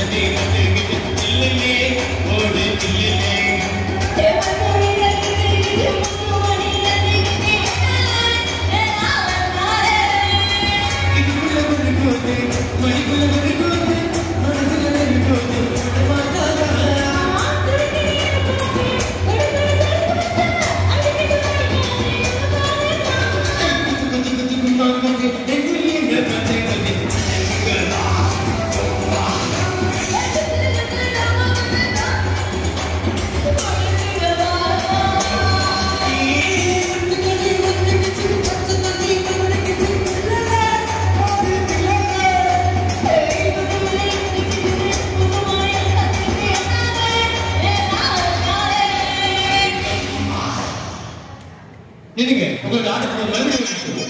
நினைங்க உங்களோட ஆட்டத்தை மறுபடியும் வச்சுக்கோங்க.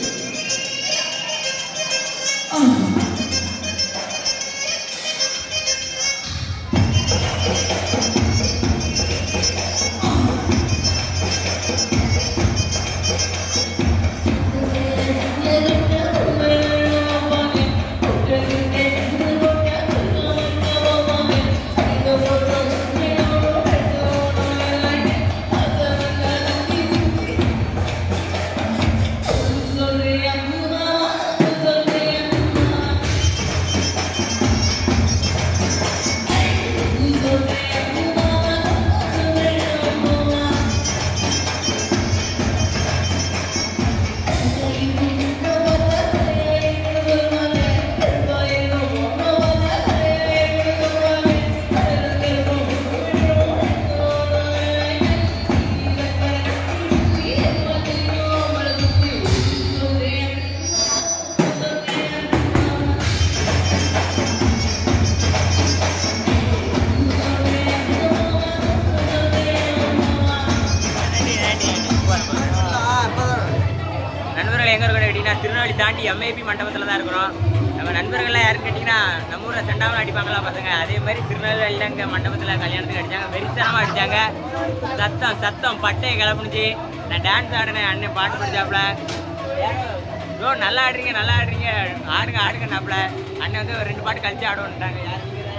நண்பர்கள் எங்க இருக்கோம் கேட்டீங்கன்னா திருநெல்வேலி தாண்டி எம்ஏபி மண்டபத்தில் தான் இருக்கிறோம் நம்ம நண்பர்கள்லாம் யாருன்னு கேட்டிங்கன்னா நம்ம ஊரில் செண்டாமல் அடிப்பாங்களா பசங்க அதே மாதிரி திருநெல்வேலியில் இங்கே மண்டபத்தில் கல்யாணத்துக்கு அடித்தாங்க வெறித்தனமாக அடித்தாங்க சத்தம் சத்தம் பட்டையை கிளப்புனுச்சு நான் டான்ஸ் ஆடினேன் அண்ணன் பாட்டு படிச்சாப்புல ப்ரோ நல்லா ஆடுறீங்க நல்லா ஆடுறீங்க ஆடுங்க ஆடுங்க நாப்புல அண்ணன் வந்து ஒரு ரெண்டு பாட்டு கழிச்சு ஆடுவோன்ட்டாங்க யார்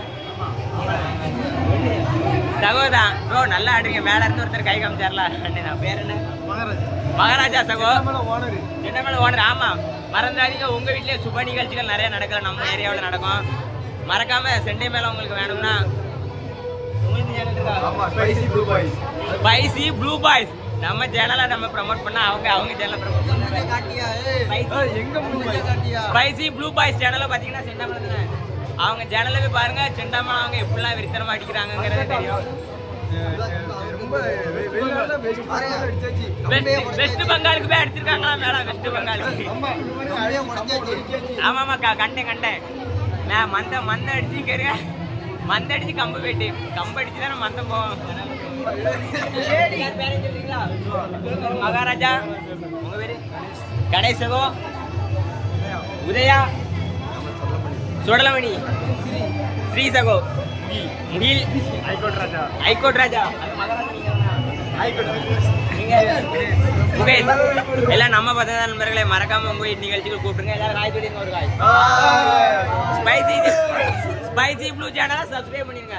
சகோதான் ப்ரோ நல்லா ஆடுறீங்க மேல இருந்து ஒருத்தர் கை காமிச்சார்ல அண்ணன் நான் பேர் என்ன மகாராஜா சகோ என்ன மேல ஓனர் ஆமா மறந்தாதீங்க உங்க வீட்லயே சுப நிகழ்ச்சிகள் நிறைய நடக்கல நம்ம ஏரியாவில் நடக்கும் மறக்காம செண்டை மேல உங்களுக்கு வேணும்னா உங்களுக்கு channel இருக்கா? ஸ்பைசி ப்ளூ பாய்ஸ் நம்ம சேனலை நம்ம ப்ரோமோட் பண்ணா அவங்க அவங்க சேனலை ப்ரோமோட் ஸ்பைசி ப்ளூ பாய்ஸ் சேனலை பார்த்தீங்கன்னா செண்டாமலை தானே அவங்க சேனல்ல போய் பாருங்க செண்டாமலை அவங்க எப்படிலாம் விரித்தனமா அடிக்கிறாங்கிறது தெரியும் வெஸ்ட் வெஸ்ட் பெங்காலுக்கு போய் அடிச்சிருக்காங்களா மேடம் வெஸ்ட் பெங்காலுக்கு ஆமா ஆமா க- கண்டேன் கண்டேன் நான் மந்த மந்த அடிச்சு கேருங்க மந்த அடிச்சு கம்பு போயிட்டு கம்பு அடிச்சு தானே மந்தம் போவோம் யார் பேரையும் சொல்றீங்களா? மகாராஜா உங்க பேரு கணேசகோ உதயா சுடலமணி ஸ்ரீ சகோ முகில் ஹைகோர்ட் ராஜா ஹைகோர்ட் ராஜா நீங்க முகேஷ் எல்லாம் நம்ம பசங்க தான் நண்பர்களே மறக்காம உங்க வீட்டு நிகழ்ச்சிகள் கூப்பிடுங்க எல்லாரும் காய் சொல்லிருங்க ஒரு காய் ஸ்பைசி ஸ்பைசி ப்ளூ சேனலை சப்ஸ்கிரைப் பண்ணிருங்க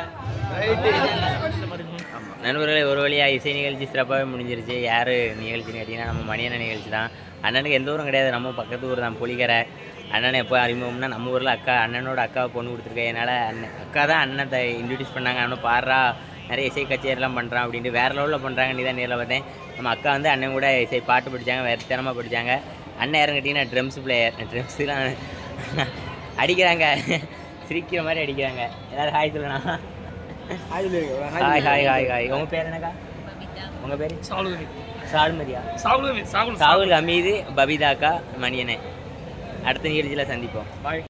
நண்பர்களே ஒரு வழியாக இசை நிகழ்ச்சி சிறப்பாகவே முடிஞ்சிருச்சு யார் நிகழ்ச்சின்னு கேட்டிங்கன்னா நம்ம மணியண்ண நிகழ்ச்சி தான் அண்ணனுக்கு எந்த ஊரும் கிடையாது நம்ம பக்கத்து ஊர் தான் புலிக்கரை அண்ணனை எப்போ அறிமுகம்னா நம்ம ஊரில் அக்கா அண்ணனோட அக்காவை பொண்ணு கொடுத்துருக்கேன் என்னால் அண்ணன் அக்கா தான் அண்ணனை இன்ட்ரடியூஸ் பண்ணாங்க அண்ணன் பாடுறா நிறைய இசை கச்சேரிலாம் பண்ணுறான் அப்படின்ட்டு வேறு லெவலில் பண்ணுறாங்க நீ தான் நேரில் பார்த்தேன் நம்ம அக்கா வந்து அண்ணன் கூட இசை பாட்டு படித்தாங்க வேறு திறமை படித்தாங்க அண்ணன் யாரும் கேட்டிங்கன்னா ட்ரம்ஸ் பிளேயர் ட்ரம்ஸ்லாம் அடிக்கிறாங்க சிரிக்கிற மாதிரி அடிக்கிறாங்க எல்லாரும் ஹாய் சொல்லணும் ஹாய் ஹாய் ஹாய் ஹாய் உங்க பேர் என்னக்கா உங்க பேர் சால்மரியா சாகுல் அமீது பபிதாக்கா மணியனே அடுத்த நிகழ்ச்சியில் சந்திப்போம்